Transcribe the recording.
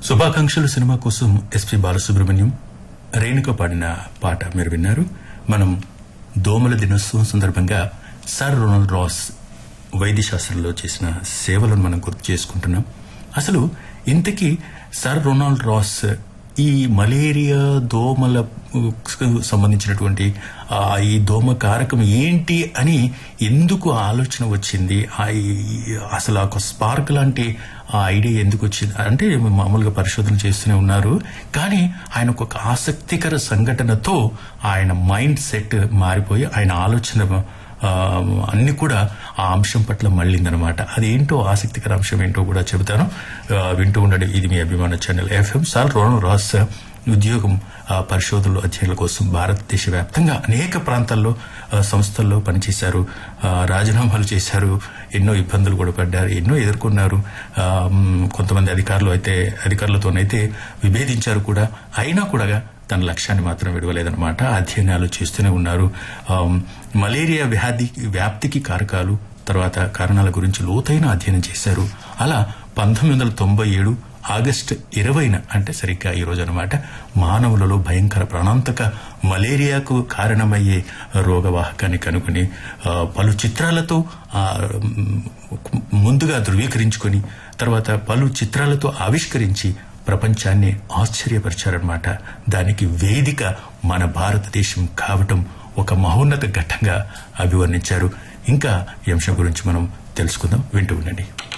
శుభాకాంక్షలు సినిమా కోసం ఎస్పి బాలసుబ్రహ్మణ్యం రేణుక పాడిన పాట మీరు విన్నారు మనం దోమల దినోత్సవం సందర్భంగా సర్ రొనాల్డ్ రాస్ వైద్య శాస్త్రంలో చేసిన సేవలను మనం గుర్తు చేసుకుంటున్నాం అసలు ఇంతకీ సర్ రొనాల్డ్ రాస్ ఈ మలేరియా దోమల సంబంధించినటువంటి ఆ, ఈ దోమ కారకం ఏంటి అని ఎందుకు ఆలోచన వచ్చింది ఆ ఈ- అసలు ఒక స్పార్క్ లాంటి ఆ ఐడియా ఎందుకు వచ్చింది అంటే మామూలుగా పరిశోధన చేస్తూనే ఉన్నారు కానీ ఆయన ఒక ఆసక్తికర సంఘటనతో ఆయన మైండ్ సెట్ మారిపోయి ఆయన ఆలోచన ఆ, అన్ని కూడా ఆ అంశం పట్ల మళ్ళిందనమాట అదేంటో ఆసక్తికర అంశం ఏంటో కూడా చెబుతాను ఆ, వింటూ ఉండండి ఇది మీ అభిమాన channel FM sir Ronald Ross ఉద్యోగం ఆ, పరిశోధనలు అధ్యయనాల కోసం భారతదేశ వ్యాప్తంగా అనేక ప్రాంతాల్లో ఆ, సంస్థల్లో పనిచేశారు ఆ, రాజీనామాలు చేశారు ఎన్నో ఇబ్బందులు కూడా పడ్డారు ఎన్నో ఎదుర్కొన్నారు ఆ, మ్, కొంతమంది అధికారులు అయితే అధికారులతోనైతే విభేదించారు కూడా అయినా కూడా తన లక్ష్యాన్ని మాత్రం విడవలేదన్నమాట అధ్యయనాలు చేస్తూనే ఉన్నారు ఆ, మలేరియా వ్యాధి వ్యాప్తికి కారకాలు తర్వాత కారణాల గురించి లోతైన అధ్యయనం చేశారు అలా పంతొమ్మిది వందల తొంభై ఏడు ఆగస్టు ఇరవైన అంటే సరిగ్గా ఈ రోజు అనమాట మానవులలో భయంకర ప్రాణాంతక మలేరియాకు కారణమయ్యే రోగవాహకాన్ని కనుగొని ఆ, పలు చిత్రాలతో ఆ, మ్, ముందుగా ధృవీకరించుకొని తర్వాత పలు చిత్రాలతో ఆవిష్కరించి ప్రపంచాన్ని ఆశ్చర్యపరిచారనమాట దానికి వేదిక మన భారతదేశం కావటం ఒక మహోన్నత ఘట్టంగా అభివర్ణించారు ఇంకా ఈ అంశం గురించి మనం తెలుసుకుందాం వింటూ ఉండండి